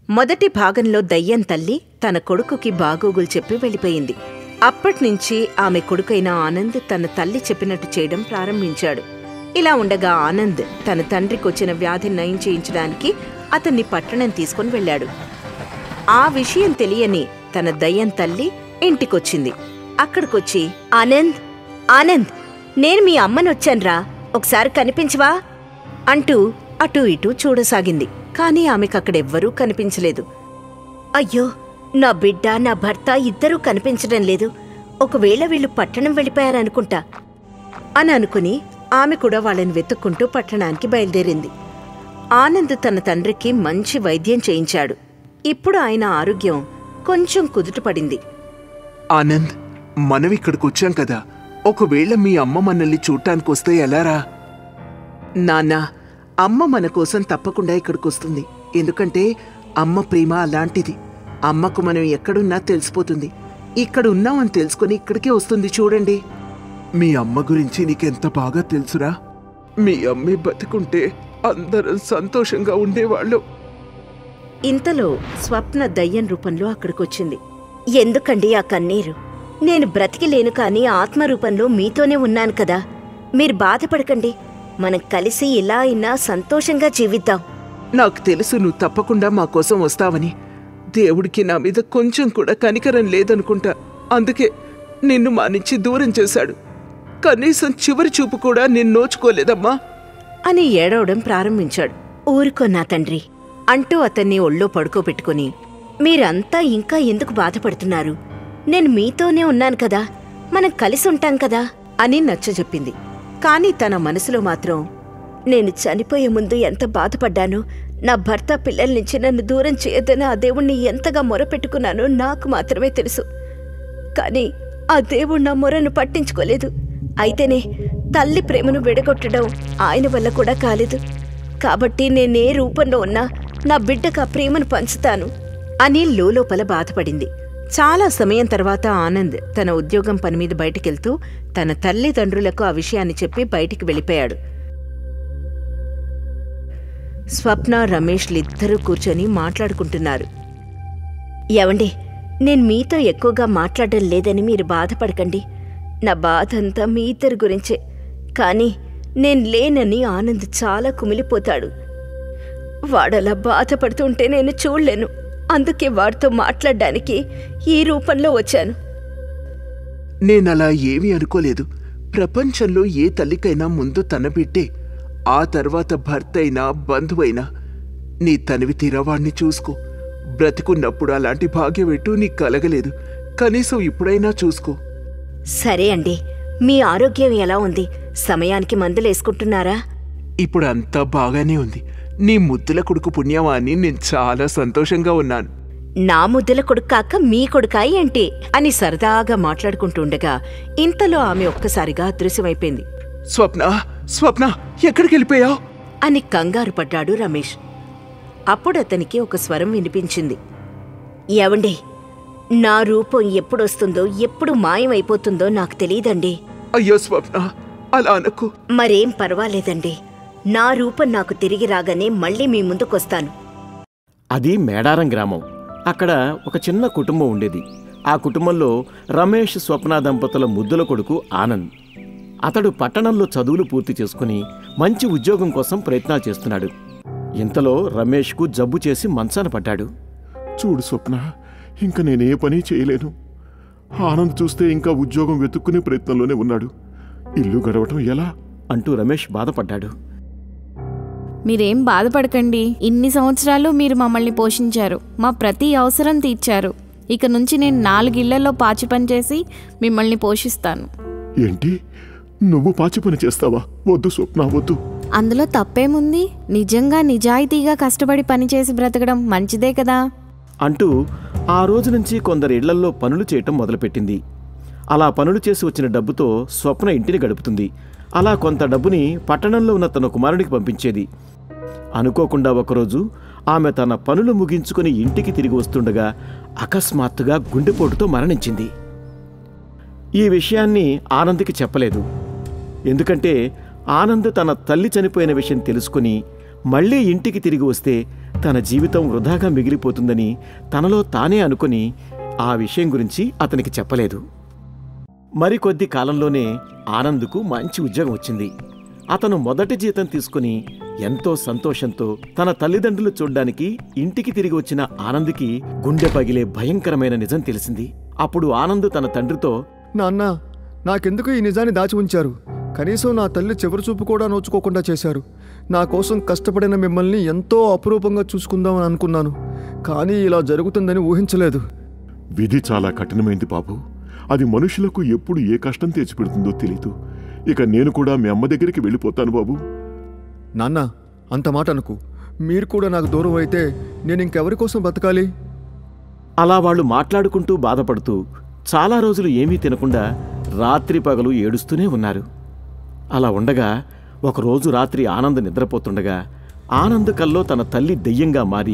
మొదటి భాగంలో దయ్యం తల్లి తన కొడుకుకి బాగోగులు చెప్పి వెళ్ళిపోయింది అప్పట్నుంచి ఆమె కొడుకైన ఆనంద్ తన తల్లి చెప్పినట్టు చేయడం ప్రారంభించాడు ఇలా ఉండగా ఆనంద్ తన తండ్రికొచ్చిన వ్యాధి నయం చేయించడానికి అతన్ని పట్టణం తీసుకుని వెళ్ళాడు ఆ విషయం తెలియని తన దయ్యం తల్లి ఇంటికొచ్చింది అక్కడికొచ్చి ఆనంద్ ఆనంద్ నేను మీ అమ్మనొచ్చాన్రా ఒకసారి కనిపించవా అంటూ అటూ ఇటూ చూడసాగింది కాని ఆమెకక్కడెవ్వరూ కనిపించలేదు అయ్యో నా బిడ్డ నా భర్త ఇద్దరూ కనిపించడం లేదు ఒకవేళ వీళ్ళు పట్టణం వెళ్ళిపోయారనుకుంటా అని అనుకుని ఆమె కూడా వాళ్ళని వెతుక్కుంటూ పట్టణానికి బయలుదేరింది ఆనంద్ తన తండ్రికి మంచి వైద్యం చేయించాడు ఇప్పుడు ఆయన ఆరోగ్యం కొంచెం కుదుటపడింది ఆనంద్ మనం ఇక్కడికి వచ్చాం కదా ఒకవేళ మీ అమ్మ మనల్ని చూడటానికి వస్తే ఎలారా నాన్నా అమ్మ మన కోసం తప్పకుండా ఇక్కడికి వస్తుంది ఎందుకంటే అమ్మ ప్రేమ అలాంటిది అమ్మకు మనం ఎక్కడున్నా తెలిసిపోతుంది ఇక్కడ ఉన్నామని తెలుసుకొని ఇక్కడికే వస్తుంది చూడండి మీ అమ్మ గురించి నీకెంత బాగా తెలుసురా మీ అమ్మే బతుకుంటే అందరం సంతోషంగా ఉండేవాళ్ళు ఇంతలో స్వప్న దయ్యం రూపంలో అక్కడికొచ్చింది ఎందుకండి ఆ కన్నీరు నేను బ్రతికి లేను కాని ఆత్మ రూపంలో మీతోనే ఉన్నాను కదా మీరు బాధపడకండి మనం కలిసి ఇలా అయినా సంతోషంగా జీవిద్దాం నాకు తెలుసు నువ్వు తప్పకుండా మా కోసం వస్తావని దేవుడికి నా మీద కొంచెం కూడా కనికరం లేదనుకుంటా అందుకే నిన్ను మా నుంచి దూరం చేశాడు కనీసం చివరి చూపు కూడా నిన్ను నోచుకోలేదమ్మా అని ఏడవడం ప్రారంభించాడు ఊరుకో నా తండ్రి అంటూ అతన్ని ఒళ్ళో పడుకోబెట్టుకుని మీరంతా ఇంకా ఎందుకు బాధపడుతున్నారు నేను మీతోనే ఉన్నాను కదా మనం కలిసి ఉంటాం కదా అని నచ్చజెప్పింది కాని తన మనసులో మాత్రం నేను చనిపోయే ముందు ఎంత బాధపడ్డానో నా భర్త పిల్లల నుంచి నన్ను దూరం చేయొద్దని ఆ దేవుణ్ణి ఎంతగా మొరపెట్టుకున్నానో నాకు మాత్రమే తెలుసు కానీ ఆ దేవుడు నా మొరను పట్టించుకోలేదు అయితేనే తల్లి ప్రేమను విడగొట్టడం ఆయన వల్ల కూడా కాలేదు కాబట్టి నేనే రూపంలో ఉన్నా నా బిడ్డకు ఆ ప్రేమను పంచుతాను అని లోలోపల బాధపడింది చాలా సమయం తర్వాత ఆనంద్ తన ఉద్యోగం పని మీద బయటికెళ్తూ తన తల్లిదండ్రులకు ఆ విషయాన్ని చెప్పి బయటికి వెళ్ళిపోయాడు స్వప్న రమేష్లిద్దరూ కూర్చొని మాట్లాడుకుంటున్నారు ఏవండి నేను మీతో ఎక్కువగా మాట్లాడడం లేదని మీరు బాధపడకండి నా బాధ అంతా మీ ఇద్దరి గురించే కానీ నేను లేనని ఆనంద్ చాలా కుమిలిపోతాడు వాడలా బాధపడుతుంటే నేను చూడలేను అందుకే వాడితో మాట్లాడడానికి ఈ రూపంలో వచ్చాను నేనలా ఏమీ అనుకోలేదు ప్రపంచంలో ఏ తల్లికైనా ముందు తన బిడ్డే ఆ తర్వాత భర్త అయినా బంధువైనా నీ తనివి తీరవాణ్ణి చూసుకో బ్రతికున్నప్పుడు అలాంటి భాగ్యం ఎటూ నీకు కలగలేదు కనీసం ఇప్పుడైనా చూసుకో సరే అండి మీ ఆరోగ్యం ఎలా ఉంది సమయానికి మందులేసుకుంటున్నారా ఇప్పుడు అంతా బాగానే ఉంది నీ ముద్దుల కొడుకు పుణ్యమా అని నేను చాలా సంతోషంగా ఉన్నాను నా ముద్దుల కొడుకు కాక మీ కొడుకా ఏంటి అని సరదాగా మాట్లాడుకుంటుండగా ఇంతలో ఆమె ఒక్కసారిగా అదృశ్యమైపోయింది స్వప్న స్వప్న ఎక్కడికి వెళ్ళిపోయావు అని కంగారు పడ్డాడు రమేష్ అప్పుడు అతనికి ఒక స్వరం వినిపించింది ఏవండి నా రూపం ఎప్పుడొస్తుందో ఎప్పుడు మాయమైపోతుందో నాకు తెలియదండి అయ్యో స్వప్న అలా అనకు మరేం పర్వాలేదండి నా రూపం నాకు తిరిగి రాగానే మళ్ళీ మీ ముందుకొస్తాను అది మేడారం గ్రామం అక్కడ ఒక చిన్న కుటుంబం ఉండేది ఆ కుటుంబంలో రమేష్ స్వప్న దంపతుల ముద్దుల కొడుకు ఆనంద్ అతడు పట్టణంలో చదువులు పూర్తి చేసుకుని మంచి ఉద్యోగం కోసం ప్రయత్నాలు చేస్తున్నాడు ఇంతలో రమేష్కు జబ్బు చేసి మంచాన పడ్డాడు చూడు స్వప్న ఇంక నేనే పని చేయలేను ఆనంద్ చూస్తే ఇంకా ఉద్యోగం వెతుక్కునే ప్రయత్నంలోనే ఉన్నాడు ఇల్లు గడవటం ఎలా అంటూ రమేష్ బాధపడ్డాడు మీరేం బాధపడకండి ఇన్ని సంవత్సరాలు మీరు మమ్మల్ని పోషించారు మా ప్రతి అవసరం తీర్చారు ఇక నుంచి నేను నాలుగిళ్లలో పాచి పని చేసి మిమ్మల్ని పోషిస్తాను ఏంటి నువ్వు పాచి పని చేస్తావా వద్దు స్వప్న వద్దు అందులో తప్పేముంది నిజంగా నిజాయితీగా కష్టపడి పనిచేసి బ్రతకడం మంచిదే కదా అంటూ ఆ రోజు నుంచి కొందరి ఇళ్లల్లో పనులు చేయటం మొదలుపెట్టింది అలా పనులు చేసి వచ్చిన డబ్బుతో స్వప్న ఇంటిని గడుపుతుంది అలా కొంత డబ్బుని పట్టణంలో ఉన్న తన కుమారుడికి పంపించేది అనుకోకుండా ఒకరోజు ఆమె తన పనులు ముగించుకుని ఇంటికి తిరిగి వస్తుండగా అకస్మాత్తుగా గుండెపోటుతో మరణించింది ఈ విషయాన్ని ఆనంద్కి చెప్పలేదు ఎందుకంటే ఆనంద్ తన తల్లి చనిపోయిన విషయం తెలుసుకుని మళ్ళీ ఇంటికి తిరిగి వస్తే తన జీవితం వృధాగా మిగిలిపోతుందని తనలో తానే అనుకుని ఆ విషయం గురించి అతనికి చెప్పలేదు మరికొద్ది కాలంలోనే ఆనంద్కు మంచి ఉద్యోగం వచ్చింది అతను మొదటి జీతం తీసుకుని ఎంతో సంతోషంతో తన తల్లిదండ్రులు చూడ్డానికి ఇంటికి తిరిగి వచ్చిన ఆనంద్కి గుండె పగిలే భయంకరమైన నిజం తెలిసింది అప్పుడు ఆనంద్ తన తండ్రితో నాన్న నాకెందుకు ఈ నిజాన్ని దాచి ఉంచారు కనీసం నా తల్లి చివరి చూపు కూడా నోచుకోకుండా చేశారు నా కోసం కష్టపడిన మిమ్మల్ని ఎంతో అపురూపంగా చూసుకుందామని అనుకున్నాను కానీ ఇలా జరుగుతుందని ఊహించలేదు విధి చాలా కఠినమైంది బాబు అది మనుషులకు ఎప్పుడు ఏ కష్టం తెచ్చిపెడుతుందో తెలీదు ఇక నేను కూడా మీ అమ్మ దగ్గరికి వెళ్ళిపోతాను బాబు నాన్న అంత మాట అనుకు మీరు కూడా నాకు దూరం అయితే నేను ఇంకెవరి కోసం బతకాలి అలా వాళ్ళు మాట్లాడుకుంటూ బాధపడుతూ చాలా రోజులు ఏమీ తినకుండా రాత్రి పగలు ఏడుస్తూనే ఉన్నారు అలా ఉండగా ఒకరోజు రాత్రి ఆనంద్ నిద్రపోతుండగా ఆనంద్ కల్లో తన తల్లి దెయ్యంగా మారి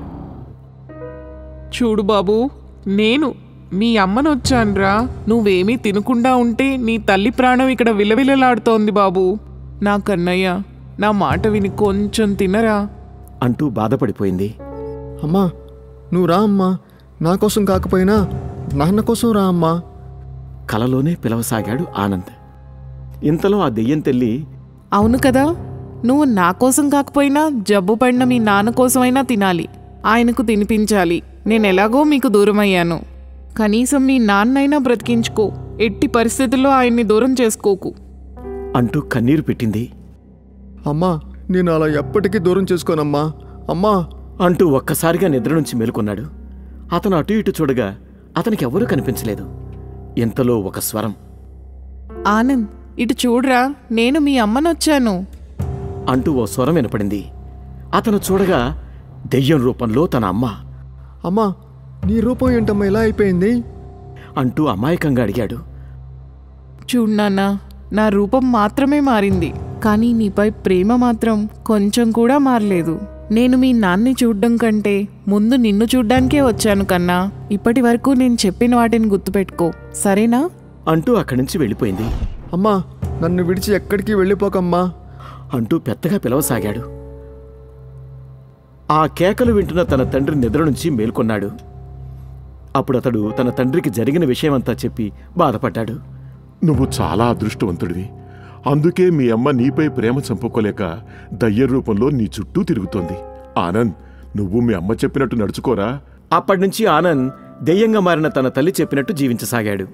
చూడు బాబు నేను మీ అమ్మను వచ్చాన్రా నువ్వేమీ తినకుండా ఉంటే నీ తల్లి ప్రాణం ఇక్కడ విలవిలలాడుతోంది బాబు నా కన్నయ్య నా మాట విని కొంచెం తినరా అంటూ బాధపడిపోయింది అమ్మా నువ్వు రా అమ్మా నా కోసం కాకపోయినా నాన్న కోసం రా అమ్మా కలలోనే పిలవసాగాడు ఆనంద్ ఇంతలో ఆ దెయ్యం తల్లి అవును కదా నువ్వు నా కోసం కాకపోయినా జబ్బు పడిన మీ నాన్న కోసమైనా తినాలి ఆయనకు తినిపించాలి నేను ఎలాగో మీకు దూరమయ్యాను కనీసం మీ నాన్నైనా బ్రతికించుకో ఎట్టి పరిస్థితుల్లో ఆయన్ని దూరం చేసుకోకు అంటూ కన్నీరు పెట్టింది అమ్మా నేను అలా ఎప్పటికీ దూరం చేసుకోనమ్మా అమ్మా అంటూ ఒక్కసారిగా నిద్ర నుంచి మేలుకొన్నాడు అతను అటు ఇటు చూడగా అతనికి ఎవరూ కనిపించలేదు ఇంతలో ఒక స్వరం ఆనంద్ ఇటు చూడరా నేను మీ అమ్మనొచ్చాను అంటూ ఓ స్వరం వినపడింది అతను చూడగా దెయ్యం రూపంలో తన అమ్మ అమ్మా నీ రూపం ఏంటమ్మా ఇలా అయిపోయింది అంటూ అమాయకంగా అడిగాడు చూడు నాన్న నా రూపం మాత్రమే మారింది కానీ నీపై ప్రేమ మాత్రం కొంచెం కూడా మారలేదు నేను మీ నాన్ని చూడ్డం కంటే ముందు నిన్ను చూడ్డానికే వచ్చాను కన్నా ఇప్పటి వరకు నేను చెప్పిన వాటిని గుర్తుపెట్టుకో సరేనా అంటూ అక్కడి నుంచి వెళ్ళిపోయింది అమ్మా నన్ను విడిచి ఎక్కడికి వెళ్ళిపోకమ్మా అంటూ పెద్దగా పిలవసాగాడు ఆ కేకలు వింటున్న తన తండ్రి నిద్ర నుంచి మేల్కొన్నాడు అప్పుడు అతడు తన తండ్రికి జరిగిన విషయమంతా చెప్పి బాధపడ్డాడు నువ్వు చాలా అదృష్టవంతుడివి అందుకే మీ అమ్మ నీపై ప్రేమ చంపుకోలేక దయ్య రూపంలో నీ చుట్టూ తిరుగుతోంది ఆనంద్ నువ్వు మీ అమ్మ చెప్పినట్టు నడుచుకోరా అప్పటినుంచి ఆనంద్ దెయ్యంగా మారిన తన తల్లి చెప్పినట్టు జీవించసాగాడు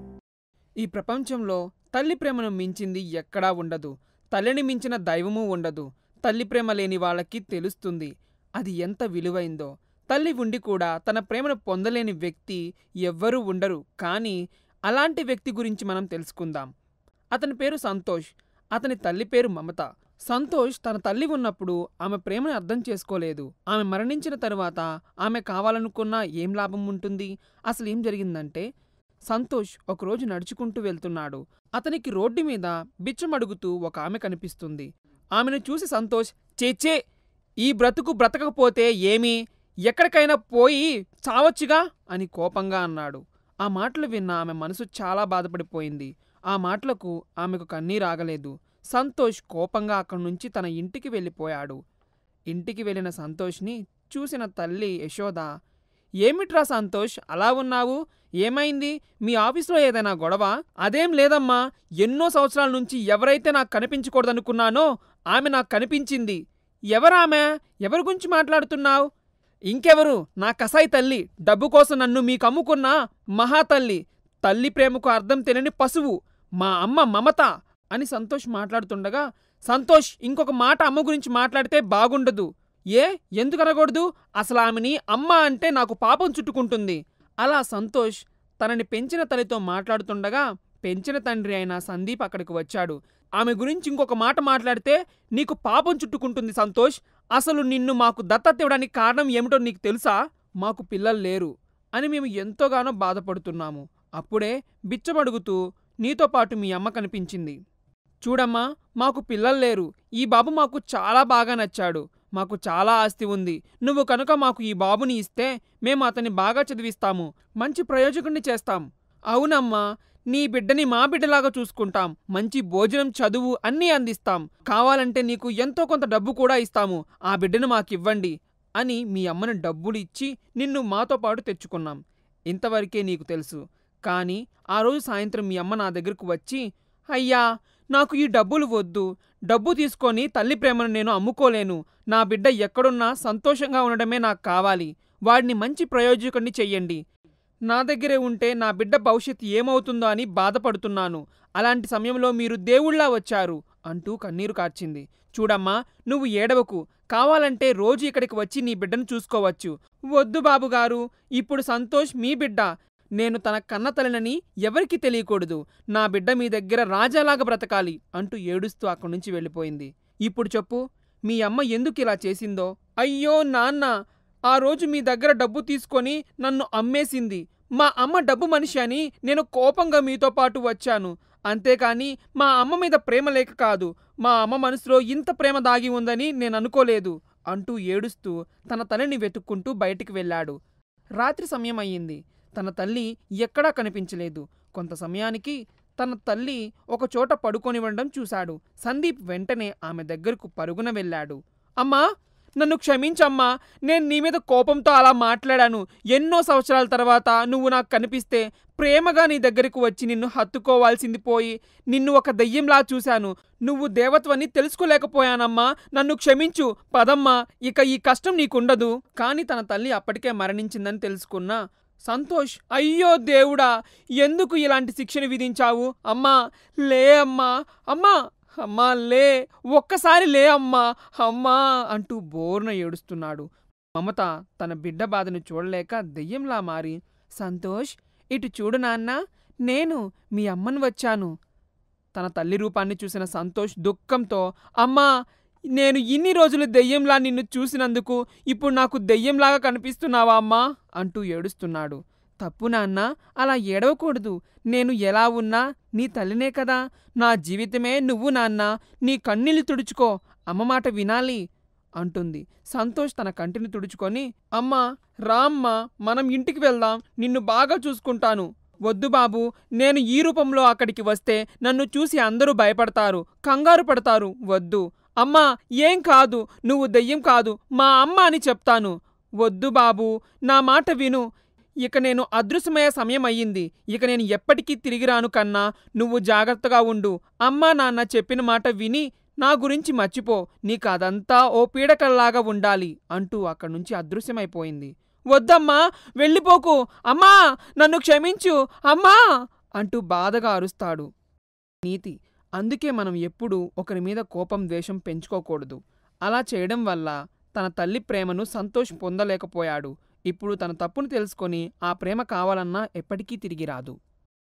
ఈ ప్రపంచంలో తల్లి ప్రేమను మించింది ఎక్కడా ఉండదు తల్లిని మించిన దైవము ఉండదు తల్లి ప్రేమ లేని వాళ్ళకి తెలుస్తుంది అది ఎంత విలువైందో తల్లి ఉండి కూడా తన ప్రేమను పొందలేని వ్యక్తి ఎవ్వరూ ఉండరు కానీ అలాంటి వ్యక్తి గురించి మనం తెలుసుకుందాం అతని పేరు సంతోష్ అతని తల్లి పేరు మమత సంతోష్ తన తల్లి ఉన్నప్పుడు ఆమె ప్రేమను అర్థం చేసుకోలేదు ఆమె మరణించిన తరువాత ఆమె కావాలనుకున్నా ఏం లాభం ఉంటుంది అసలు ఏం జరిగిందంటే సంతోష్ ఒకరోజు నడుచుకుంటూ వెళ్తున్నాడు అతనికి రోడ్డు మీద బిచ్చమడుగుతూ ఒక ఆమె కనిపిస్తుంది ఆమెను చూసి సంతోష్ చేచే ఈ బ్రతుకు బ్రతకకపోతే ఏమి ఎక్కడికైనా పోయి చావచ్చుగా అని కోపంగా అన్నాడు ఆ మాటలు విన్న ఆమె మనసు చాలా బాధపడిపోయింది ఆ మాటలకు ఆమెకు కన్నీరాగలేదు సంతోష్ కోపంగా అక్కడి నుంచి తన ఇంటికి వెళ్ళిపోయాడు ఇంటికి వెళ్ళిన సంతోష్ని చూసిన తల్లి యశోద ఏమిట్రా సంతోష్ అలా ఉన్నావు ఏమైంది మీ ఆఫీస్లో ఏదైనా గొడవ అదేం లేదమ్మా ఎన్నో సంవత్సరాల నుంచి ఎవరైతే నాకు కనిపించకూడదనుకున్నానో ఆమె నాకు కనిపించింది ఎవరామె ఎవరి గురించి మాట్లాడుతున్నావు ఇంకెవరు నా కసాయి తల్లి డబ్బు కోసం నన్ను మీకు అమ్ముకున్న మహాతల్లి తల్లి ప్రేమకు అర్థం తెలియని పశువు మా అమ్మ మమత అని సంతోష్ మాట్లాడుతుండగా సంతోష్ ఇంకొక మాట అమ్మ గురించి మాట్లాడితే బాగుండదు ఏ ఎందుకు అనకూడదు అసలు ఆమెని అమ్మ అంటే నాకు పాపం చుట్టుకుంటుంది అలా సంతోష్ తనని పెంచిన తల్లితో మాట్లాడుతుండగా పెంచిన తండ్రి అయిన సందీప్ అక్కడికి వచ్చాడు ఆమె గురించి ఇంకొక మాట మాట్లాడితే నీకు పాపం చుట్టుకుంటుంది సంతోష్ అసలు నిన్ను మాకు దత్తత ఇవ్వడానికి కారణం ఏమిటో నీకు తెలుసా మాకు పిల్లలు లేరు అని మేము ఎంతోగానో బాధపడుతున్నాము అప్పుడే బిచ్చమడుగుతూ నీతో పాటు మీ అమ్మ కనిపించింది చూడమ్మా మాకు పిల్లలు లేరు ఈ బాబు మాకు చాలా బాగా నచ్చాడు మాకు చాలా ఆస్తి ఉంది నువ్వు కనుక మాకు ఈ బాబుని ఇస్తే మేము అతన్ని బాగా చదివిస్తాము మంచి ప్రయోజకుడిని చేస్తాం అవునమ్మా నీ బిడ్డని మా బిడ్డలాగా చూసుకుంటాం మంచి భోజనం చదువు అన్నీ అందిస్తాం కావాలంటే నీకు ఎంతో కొంత డబ్బు కూడా ఇస్తాము ఆ బిడ్డను మాకివ్వండి అని మీ అమ్మని డబ్బులు ఇచ్చి నిన్ను మాతో పాటు తెచ్చుకున్నాం ఇంతవరకే నీకు తెలుసు కానీ ఆ రోజు సాయంత్రం మీ అమ్మ నా దగ్గరకు వచ్చి అయ్యా నాకు ఈ డబ్బులు వద్దు డబ్బు తీసుకొని తల్లి ప్రేమను నేను అమ్ముకోలేను నా బిడ్డ ఎక్కడున్నా సంతోషంగా ఉండడమే నాకు కావాలి వాడిని మంచి ప్రయోజకుడిని చెయ్యండి నా దగ్గరే ఉంటే నా బిడ్డ భవిష్యత్తు ఏమవుతుందో అని బాధపడుతున్నాను అలాంటి సమయంలో మీరు దేవుళ్ళా వచ్చారు అంటూ కన్నీరు కార్చింది చూడమ్మా నువ్వు ఏడవకు కావాలంటే రోజు ఇక్కడికి వచ్చి నీ బిడ్డను చూసుకోవచ్చు వద్దు బాబుగారు ఇప్పుడు సంతోష్ మీ బిడ్డ నేను తన కన్న తల్లినని ఎవరికీ తెలియకూడదు నా బిడ్డ మీ దగ్గర రాజాలాగా బ్రతకాలి అంటూ ఏడుస్తూ అక్కడి నుంచి వెళ్ళిపోయింది ఇప్పుడు చెప్పు మీ అమ్మ ఎందుకు ఇలా చేసిందో అయ్యో నాన్న ఆ రోజు మీ దగ్గర డబ్బు తీసుకొని నన్ను అమ్మేసింది మా అమ్మ డబ్బు మనిషి అని నేను కోపంగా మీతో పాటు వచ్చాను అంతేకాని మా అమ్మ మీద ప్రేమ లేక కాదు మా అమ్మ మనసులో ఇంత ప్రేమ దాగి ఉందని నేను అనుకోలేదు అంటూ ఏడుస్తూ తన తల్లిని వెతుక్కుంటూ బయటికి వెళ్ళాడు రాత్రి సమయం అయ్యింది తన తల్లి ఎక్కడా కనిపించలేదు కొంత సమయానికి తన తల్లి ఒక చోట పడుకొని ఉండడం చూశాడు సందీప్ వెంటనే ఆమె దగ్గరకు పరుగున వెళ్ళాడు అమ్మా నన్ను క్షమించమ్మా నేను నీ మీద కోపంతో అలా మాట్లాడాను ఎన్నో సంవత్సరాల తర్వాత నువ్వు నాకు కనిపిస్తే ప్రేమగా నీ దగ్గరకు వచ్చి నిన్ను హత్తుకోవాల్సింది పోయి నిన్ను ఒక దెయ్యంలా చూశాను నువ్వు దేవత్వని తెలుసుకోలేకపోయానమ్మా నన్ను క్షమించు పదమ్మా ఇక ఈ కష్టం నీకుండదు కాని తన తల్లి అప్పటికే మరణించిందని తెలుసుకున్నా సంతోష్ అయ్యో దేవుడా ఎందుకు ఇలాంటి శిక్షను విధించావు అమ్మా లే అమ్మా అమ్మా అమ్మా లే ఒక్కసారి లే అమ్మా అమ్మా అంటూ బోర్న ఏడుస్తున్నాడు మమత తన బిడ్డ బాధను చూడలేక దెయ్యంలా మారి సంతోష్ ఇటు చూడు నాన్న నేను మీ అమ్మను వచ్చాను తన తల్లి రూపాన్ని చూసిన సంతోష్ దుఃఖంతో అమ్మా నేను ఇన్ని రోజులు దెయ్యంలా నిన్ను చూసినందుకు ఇప్పుడు నాకు దెయ్యంలాగా కనిపిస్తున్నావా అమ్మా అంటూ ఏడుస్తున్నాడు తప్పు నాన్న అలా ఏడవకూడదు నేను ఎలా ఉన్నా నీ తల్లినే కదా నా జీవితమే నువ్వు నాన్న నీ కన్నీళ్ళు తుడుచుకో అమ్మ మాట వినాలి అంటుంది సంతోష్ తన కంటిని తుడుచుకొని అమ్మా రామ్మా మనం ఇంటికి వెళ్దాం నిన్ను బాగా చూసుకుంటాను వద్దు బాబు నేను ఈ రూపంలో అక్కడికి వస్తే నన్ను చూసి అందరూ భయపడతారు కంగారు పడతారు వద్దు అమ్మా ఏం కాదు నువ్వు దెయ్యం కాదు మా అమ్మ అని చెప్తాను వద్దు బాబు నా మాట విను ఇక నేను అదృశ్యమయ్యే సమయం అయ్యింది ఇక నేను ఎప్పటికీ తిరిగి రాను కన్నా నువ్వు జాగ్రత్తగా ఉండు అమ్మా నాన్న చెప్పిన మాట విని నా గురించి మర్చిపో నీకు అదంతా ఓ పీడకల్లాగా ఉండాలి అంటూ అక్కడి నుంచి అదృశ్యమైపోయింది వద్దమ్మా వెళ్ళిపోకు అమ్మా నన్ను క్షమించు అమ్మా అంటూ బాధగా అరుస్తాడు నీతి అందుకే మనం ఎప్పుడూ ఒకరి మీద కోపం ద్వేషం పెంచుకోకూడదు అలా చేయడం వల్ల తన తల్లి ప్రేమను సంతోష్ పొందలేకపోయాడు ఇప్పుడు తన తప్పును తెలుసుకొని ఆ ప్రేమ కావాలన్నా ఎప్పటికీ తిరిగి రాదు